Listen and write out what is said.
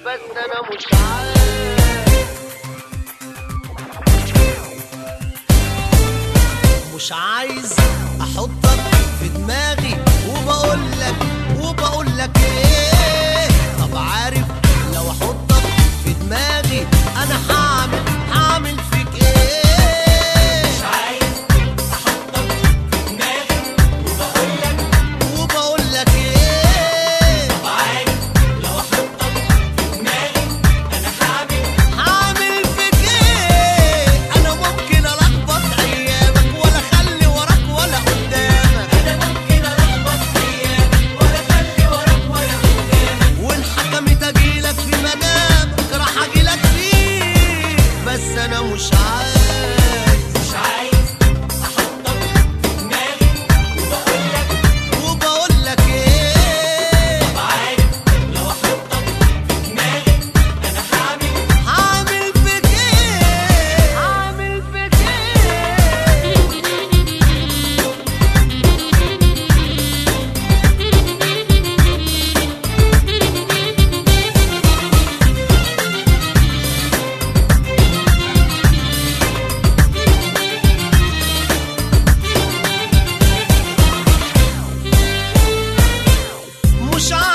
بس انا مش عارف مش عايز احطك في دماغي وبقول لك وبقول لك ايه طب عارف لو احطك في دماغي انا هعمل هعمل فيك ايه مش عايز احطك في دماغي وبقول لك وبقول لك ايه طب عارف لو احطك في دماغي انا هعمل هعمل فيك ايه انا ممكن الخبط ايامك ولا اخلي وراك ولا قدامك انا ممكن الخبط ايامك ولا اخلي وراك ولا قدامك وان حكمت اجيلك في منامك راح اجيلك فيه بس انا مش عايز مش عايز احطك في دماغي وبقول لك وبقول لك ايه طب عارف لو احطك في دماغي انا هعمل هعمل فيك ايه عامل فيك ايه مش عارف